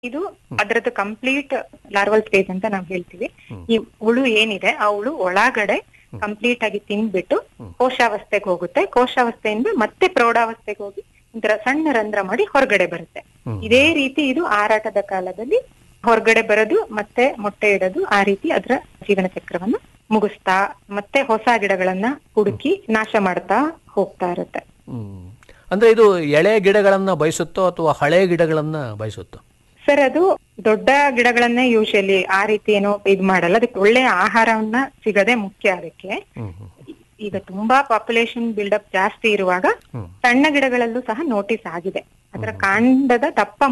ಇದು ಅದರದ್ದು complete larval stage ಅಂತ ನಾವು ಹೇಳ್ತೀವಿ ಈ ಹುಳು ಏನಿದೆ ಆ ಹುಳು ಒಳಗಡೆ ಕಂಪ್ಲೀಟ್ ಆಗಿ ತಿಂದ್ಬಿಟ್ಟು ಕೋಶಾವಸ್ಥೆಗೆ ಹೋಗುತ್ತೆ ಕೋಶಾವಸ್ಥೆಯಿಂದ ಮತ್ತೆ ಪ್ರೌಢಾವಸ್ಥೆಗೆ ಹೋಗಿ ಒಂಥರ ಸಣ್ಣ ರಂಧ್ರ ಮಾಡಿ ಹೊರಗಡೆ ಬರುತ್ತೆ ಇದೇ ರೀತಿ ಇದು ಆರಾಟದ ಕಾಲದಲ್ಲಿ ಹೊರಗಡೆ ಬರೋದು ಮತ್ತೆ ಮೊಟ್ಟೆ ಇಡೋದು ಆ ರೀತಿ ಅದರ ಜೀವನ ಚಕ್ರವನ್ನ ಮುಗಿಸ್ತಾ ಮತ್ತೆ ಹೊಸ ಗಿಡಗಳನ್ನ ಹುಡುಕಿ ನಾಶ ಮಾಡ್ತಾ ಹೋಗ್ತಾ ಇರುತ್ತೆ ಹ್ಮ್. ಅಂದ್ರೆ ಇದು ಎಳೆ ಗಿಡಗಳನ್ನ ಬಯಸುತ್ತೋ ಅಥವಾ ಹಳೆ ಗಿಡಗಳನ್ನ ಬಯಸುತ್ತೋ ಸರ್ ಅದು ದೊಡ್ಡ ಗಿಡಗಳನ್ನೇ ಯೂಶಲಿ ಆ ರೀತಿ ಏನೋ ಇದ್ ಮಾಡಲ್ಲ ಅದಕ್ಕೆ ಒಳ್ಳೆಯ ಆಹಾರವನ್ನ ಸಿಗದೆ ಮುಖ್ಯ ಅದಕ್ಕೆ ಹ್ಮ್ ಹ್ಮ್. ಈಗ ತುಂಬಾ ಪಾಪ್ಯುಲೇಷನ್ ಬಿಲ್ಡಪ್ ಜಾಸ್ತಿ ಇರುವಾಗ ಹ್ಮ್. ಸಣ್ಣ ಗಿಡಗಳಲ್ಲೂ ಸಹ ನೋಟಿಸ್ ಆಗಿದೆ ಅದರ ಕಾಂಡದ ದಪ್ಪ